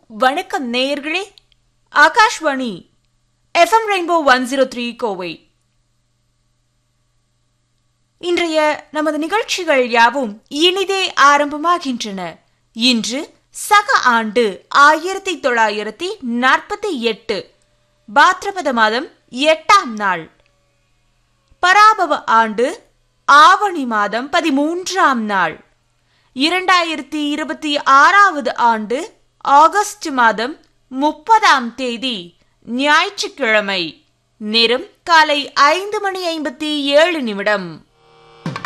வணக்கம் நேயர்களே Akashvani FM rainbow one zero three Kovai இன்றைய நமது நிகழ்ச்சிகள் யாவும் இனிதே ஆரம்பமாகின்றன இன்று சக ஆண்டு ஆயிரத்தி தொள்ளாயிரத்தி நாற்பத்தி எட்டு பாத்ரபத மாதம் எட்டாம் நாள் பராபவ ஆண்டு ஆவணி மாதம் பதிமூன்றாம் நாள் இரண்டாயிரத்தி இருபத்தி ஆறாவது ஆண்டு ஆகஸ்ட் மாதம் முப்பதாம் தேதி ஞாயிற்றுக்கிழமை நேரம் காலை ஐந்து மணி ஐம்பத்தி ஏழு நிமிடம்